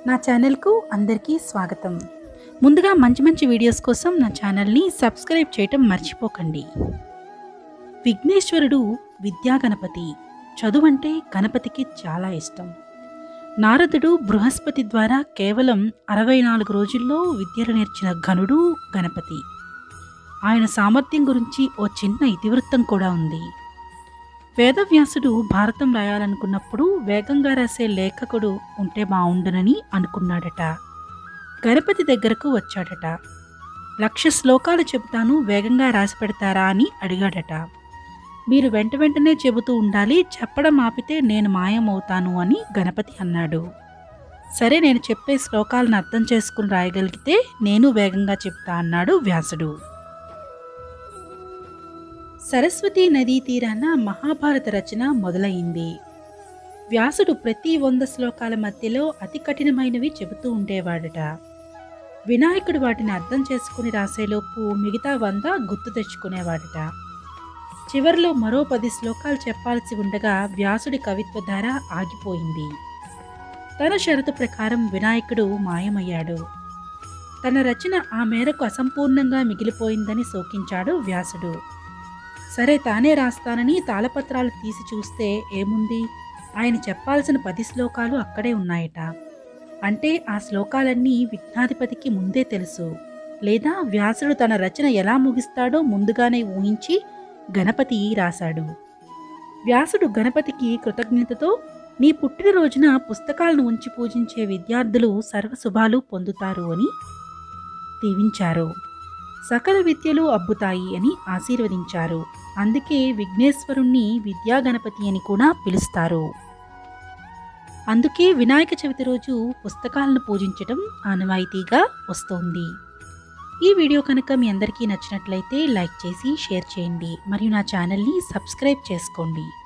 నా ఛానల్కు అందరికీ స్వాగతం ముందుగా మంచి మంచి వీడియోస్ కోసం నా ఛానల్ని సబ్స్క్రైబ్ చేయటం మర్చిపోకండి విఘ్నేశ్వరుడు విద్యా గణపతి చదువంటే గణపతికి చాలా ఇష్టం నారదుడు బృహస్పతి ద్వారా కేవలం అరవై నాలుగు రోజుల్లో విద్యలు నేర్చిన ఘనుడు గణపతి ఆయన సామర్థ్యం గురించి ఓ చిన్న ఇతివృత్తం కూడా ఉంది వేదవ్యాసుడు భారతం రాయాలనుకున్నప్పుడు వేగంగా రాసే లేఖకుడు ఉంటే బావుండునని అనుకున్నాడట గణపతి దగ్గరకు వచ్చాడట లక్ష శ్లోకాలు చెబుతాను వేగంగా రాసి పెడతారా అని అడిగాడట మీరు వెంట వెంటనే చెబుతూ ఉండాలి చెప్పడం ఆపితే నేను మాయమవుతాను అని గణపతి అన్నాడు సరే నేను చెప్పే శ్లోకాలను అర్థం చేసుకుని రాయగలిగితే నేను వేగంగా చెప్తా అన్నాడు వ్యాసుడు సరస్వతీ నదీ తీరాన మహాభారత రచన మొదలైంది వ్యాసుడు ప్రతి వంద శ్లోకాల మధ్యలో అతి కఠినమైనవి చెబుతూ ఉండేవాడట వినాయకుడు వాటిని అర్థం చేసుకుని రాసేలోపు మిగతా వంద గుర్తు తెచ్చుకునేవాడట చివరిలో మరో పది శ్లోకాలు చెప్పాల్సి ఉండగా వ్యాసుడి కవిత్వధార ఆగిపోయింది తన షరతు ప్రకారం వినాయకుడు మాయమయ్యాడు తన రచన ఆ మేరకు అసంపూర్ణంగా మిగిలిపోయిందని శోకించాడు వ్యాసుడు సరే తానే రాస్తానని తాళపత్రాలు తీసి చూస్తే ఏముంది ఆయన చెప్పాల్సిన పది శ్లోకాలు అక్కడే ఉన్నాయట అంటే ఆ శ్లోకాలన్నీ విఘ్నాధిపతికి ముందే తెలుసు లేదా వ్యాసుడు తన రచన ఎలా ముగిస్తాడో ముందుగానే ఊహించి గణపతి రాశాడు వ్యాసుడు గణపతికి కృతజ్ఞతతో నీ పుట్టినరోజున పుస్తకాలను ఉంచి పూజించే విద్యార్థులు సర్వశుభాలు పొందుతారు అని దీవించారు సకల విద్యలు అబ్బుతాయి అని ఆశీర్వదించారు అందుకే విఘ్నేశ్వరుణ్ణి విద్యా గణపతి అని కూడా పిలుస్తారు అందుకే వినాయక చవితి రోజు పుస్తకాలను పూజించటం ఆనవాయితీగా వస్తోంది ఈ వీడియో కనుక మీ అందరికీ నచ్చినట్లయితే లైక్ చేసి షేర్ చేయండి మరియు నా ఛానల్ని సబ్స్క్రైబ్ చేసుకోండి